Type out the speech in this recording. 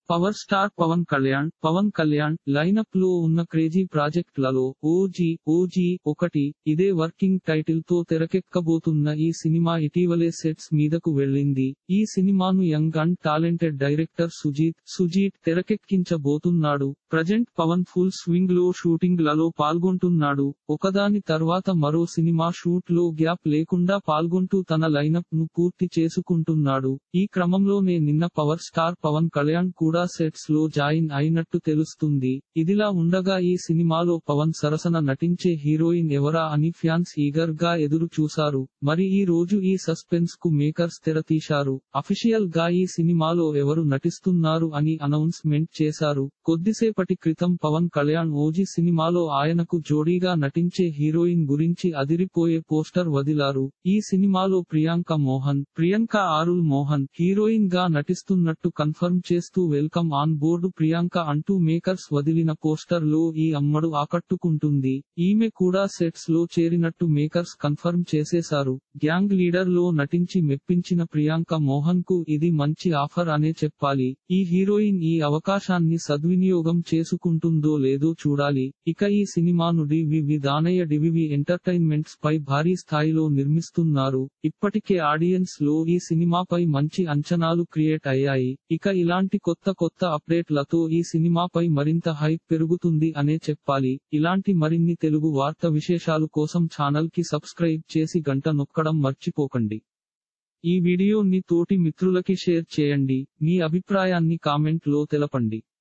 power star Pawan Kalyan Pawan Kalyan lineup లో ఉన్న crazy project లలో ఓజీ ఓజీ ఒకటి ఇదే వర్కింగ్ టైటిల్ తో తెరకెక్కబోతున్న ఈ సినిమా ఇటీవలే సెట్స్ మీదకు వెళ్ళింది ఈ సినిమాను young and talented director Sujeeth Sujeeth తెరకెక్కించబోతున్నాడు ప్రజెంట్ పవన్ ఫుల్ స్వింగ్ లో షూటింగ్ లలో పాల్గొంటున్నాడు ఒకదాని తర్వాత మరో సినిమా షూట్ లో గ్యాప్ లేకుండా పాల్గొంటూ తన లైనప్ ను పూర్తి చేసుకుంటున్నాడు ఈ క్రమంలోనే నిన్న పవర్ స్టార్ పవన్ కళ్యాణ్ కూడా సెట్స్ లో జాయిన్ అయినట్టు తెలుస్తుంది ఇదిలా ఉండగా ఈ సినిమాలో పవన్ సరసన నటించే హీరోయిన్ ఎవరా అని ఫ్యాన్స్ ఈగర్ గా ఎదురు చూశారు మరి ఈ రోజు ఈ సస్పెన్స్ కు మేకర్స్ తెరతీశారు అఫీషియల్ గా ఈ సినిమాలో ఎవరు నటిస్తున్నారు అని అనౌన్స్మెంట్ చేశారు కొద్దిసేపటి క్రితం పవన్ కళ్యాణ్ ఓజీ సినిమాలో ఆయనకు జోడీగా నటించే హీరోయిన్ గురించి అదిరిపోయే పోస్టర్ వదిలారు ఈ సినిమాలో ప్రియాంక మోహన్ ప్రియాంక ఆరుల్ మోహన్ హీరోయిన్ గా నటిస్తున్నట్టు కన్ఫర్మ్ చేస్తూ వెల్కమ్ ఆన్ బోర్డు ప్రియాంక అంటూ మేకర్స్ వదిలిన పోస్టర్ లో ఈ అమ్మడు ఆకట్టుకుంటుంది ఈమె కూడా సెట్స్ లో చేరినట్టు మేకర్స్ కన్ఫర్మ్ చేసేశారు గ్యాంగ్ లీడర్ లో నటించి మెప్పించిన ప్రియాంక మోహన్ కు ఇది మంచి ఆఫర్ అనే చెప్పాలి ఈ హీరోయిన్ ఈ అవకాశాన్ని సద్వినియోగం చేసుకుంటుందో లేదో చూడాలి ఇక ఈ సినిమాను డివివి దానయ్య డివివి ఎంటర్టైన్మెంట్స్ పై భారీ స్థాయిలో నిర్మిస్తున్నారు ఇప్పటికే ఆడియన్స్ లో ఈ సినిమాపై మంచి అంచనాలు క్రియేట్ అయ్యాయి ఇక ఇలాంటి కొత్త కొత్త అప్డేట్లతో ఈ సినిమాపై మరింత హైప్ పెరుగుతుంది అనే చెప్పాలి ఇలాంటి మరిన్ని తెలుగు వార్త విశేషాలు కోసం ఛానల్ కి సబ్స్క్రైబ్ చేసి గంట నొక్కడం మర్చిపోకండి ఈ వీడియోని తోటి మిత్రులకి షేర్ చేయండి మీ అభిప్రాయాన్ని కామెంట్ లో తెలపండి